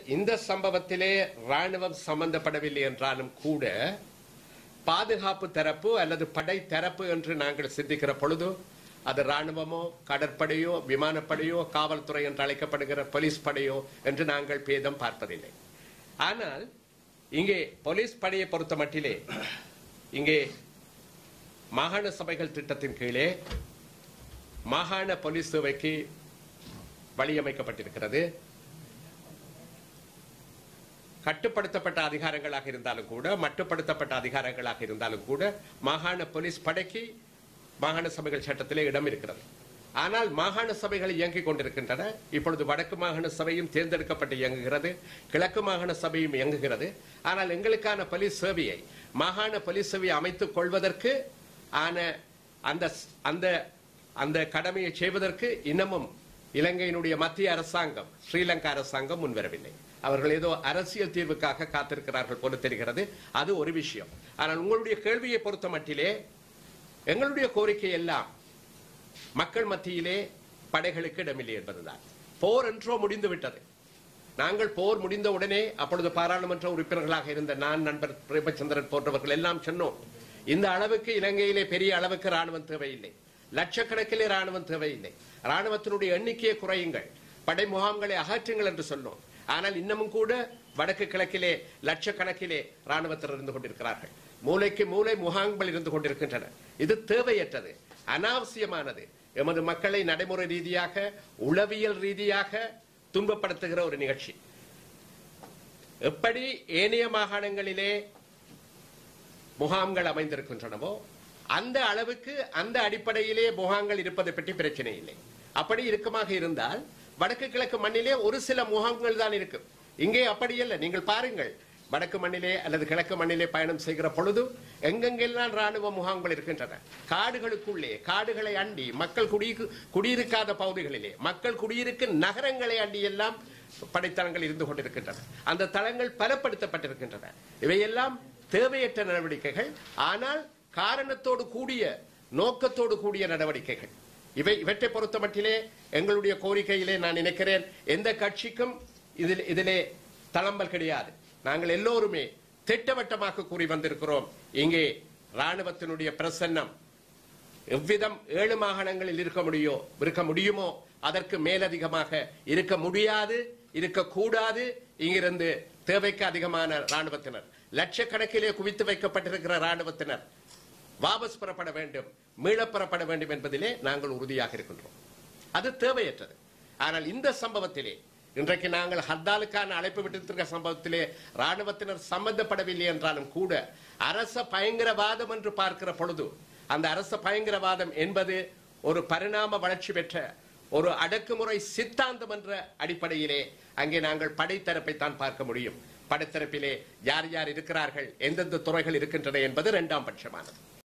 இந்த சம்பவத்திலே ராணுவம் சம்பந்தப்படவில்லை என்றாலும் கூட பாதுகாப்பு தரப்பு அல்லது படை தரப்பு என்று நாங்கள் சிந்திக்கிற பொழுது அது ராணுவமோ கடற்படையோ விமானப்படையோ காவல்துறை என்று அழைக்கப்படுகிற போலீஸ் படையோ என்று நாங்கள் பேதம் பார்ப்பதில்லை ஆனால் இங்கே போலீஸ் படையை பொறுத்த மட்டிலே இங்கே மாகாண சபைகள் திட்டத்தின் கீழே மாகாண போலீஸ் சேவைக்கு வழியமைக்கப்பட்டிருக்கிறது கட்டுப்படுத்தப்பட்ட அதிகாரங்களாக இருந்தாலும் கூட மட்டுப்படுத்தப்பட்ட அதிகாரங்களாக இருந்தாலும் கூட மாகாண போலீஸ் படைக்கு மாகாண சபைகள் சட்டத்திலே இடம் இருக்கிறது ஆனால் மாகாண சபைகள் இயங்கிக் கொண்டிருக்கின்றன இப்பொழுது வடக்கு மாகாண சபையும் தேர்ந்தெடுக்கப்பட்டு இயங்குகிறது கிழக்கு மாகாண சபையும் இயங்குகிறது ஆனால் எங்களுக்கான போலீஸ் சேவையை மாகாண போலீஸ் சேவையை அமைத்துக் கொள்வதற்கு ஆன அந்த அந்த அந்த கடமையை செய்வதற்கு இன்னமும் இலங்கையினுடைய மத்திய அரசாங்கம் ஸ்ரீலங்கா அரசாங்கம் முன்வரவில்லை அவர்கள் ஏதோ அரசியல் தீர்வுக்காக காத்திருக்கிறார்கள் போல தெரிகிறது அது ஒரு விஷயம் ஆனால் உங்களுடைய கேள்வியை பொறுத்த மட்டிலே எங்களுடைய கோரிக்கை எல்லாம் மக்கள் மத்தியிலே படைகளுக்கு இடமில்லை என்பதுதான் போர் என்றோ முடிந்து விட்டது நாங்கள் போர் முடிந்த உடனே அப்பொழுது பாராளுமன்ற உறுப்பினர்களாக இருந்த நான் நண்பர் பிரேமச்சந்திரன் போன்றவர்கள் எல்லாம் சொன்னோம் இந்த அளவுக்கு இலங்கையிலே பெரிய அளவுக்கு ராணுவம் தேவையில்லை லட்சக்கணக்கிலே ராணுவம் தேவையில்லை ராணுவத்தினுடைய எண்ணிக்கையை குறையுங்கள் படை முகாம்களை அகற்றுங்கள் என்று சொன்னோம் ஆனால் இன்னமும் கூட வடக்கு கிழக்கிலே லட்சக்கணக்கிலே ராணுவத்தினர் இருந்து கொண்டிருக்கிறார்கள் மூளைக்கு மூளை முகாம்கள் இருந்து கொண்டிருக்கின்றன இது தேவையற்றது அனாவசியமானது எமது மக்களை நடைமுறை ரீதியாக உளவியல் ரீதியாக துன்பப்படுத்துகிற ஒரு நிகழ்ச்சி எப்படி ஏனைய மாகாணங்களிலே முகாம்கள் அமைந்திருக்கின்றனவோ அந்த அளவுக்கு அந்த அடிப்படையிலே முகாம்கள் இருப்பதை பற்றி பிரச்சனை இல்லை அப்படி இருக்குமாக இருந்தால் வடக்கு கிழக்கு மண்ணிலே ஒரு சில முகாம்கள் தான் இருக்கு இங்கே அப்படி இல்லை நீங்கள் பாருங்கள் வடக்கு மண்ணிலே அல்லது கிழக்கு மண்ணிலே பயணம் செய்கிற பொழுது எங்கெங்கெல்லாம் ராணுவ முகாம்கள் இருக்கின்றன காடுகளுக்குள்ளே காடுகளை அண்டி மக்கள் குடி குடியிருக்காத பகுதிகளிலே மக்கள் குடியிருக்கும் நகரங்களை அண்டி எல்லாம் படைத்தளங்கள் இருந்து கொண்டிருக்கின்றன அந்த தளங்கள் பலப்படுத்தப்பட்டிருக்கின்றன இவையெல்லாம் தேவையற்ற நடவடிக்கைகள் ஆனால் காரணத்தோடு கூடிய நோக்கத்தோடு கூடிய நடவடிக்கைகள் இவை இவற்றை பொறுத்த மட்டிலே எங்களுடைய கோரிக்கையிலே நான் நினைக்கிறேன் எந்த கட்சிக்கும் இதில் இதிலே தளம்பல் கிடையாது நாங்கள் எல்லோருமே திட்டவட்டமாக கூறி வந்திருக்கிறோம் இங்கே ராணுவத்தினுடைய பிரசன்னம் எவ்விதம் ஏழு மாகாணங்களில் இருக்க முடியோ இருக்க முடியுமோ அதற்கு மேலதிகமாக இருக்க முடியாது இருக்கக்கூடாது இங்கிருந்து தேவைக்கு அதிகமான ராணுவத்தினர் லட்சக்கணக்கிலே குவித்து வைக்கப்பட்டிருக்கிற ராணுவத்தினர் வாபஸ் பெறப்பட வேண்டும் மீளப் பெறப்பட வேண்டும் என்பதிலே நாங்கள் உறுதியாக இருக்கின்றோம் அது தேவையற்றது ஆனால் இந்த சம்பவத்திலே இன்றைக்கு நாங்கள் ஹர்தாலுக்கான அழைப்பு விட்டிருக்கிற சம்பவத்திலே ராணுவத்தினர் சம்பந்தப்படவில்லை என்றாலும் கூட அரச பயங்கரவாதம் என்று பார்க்கிற பொழுது அந்த அரச பயங்கரவாதம் என்பது ஒரு பரிணாம வளர்ச்சி பெற்ற ஒரு அடக்குமுறை சித்தாந்தம் என்ற அடிப்படையிலே அங்கே நாங்கள் படைத்தரப்பை தான் பார்க்க முடியும் படைத்தரப்பிலே யார் யார் இருக்கிறார்கள் எந்தெந்த துறைகள் இருக்கின்றன என்பது இரண்டாம் பட்சமானது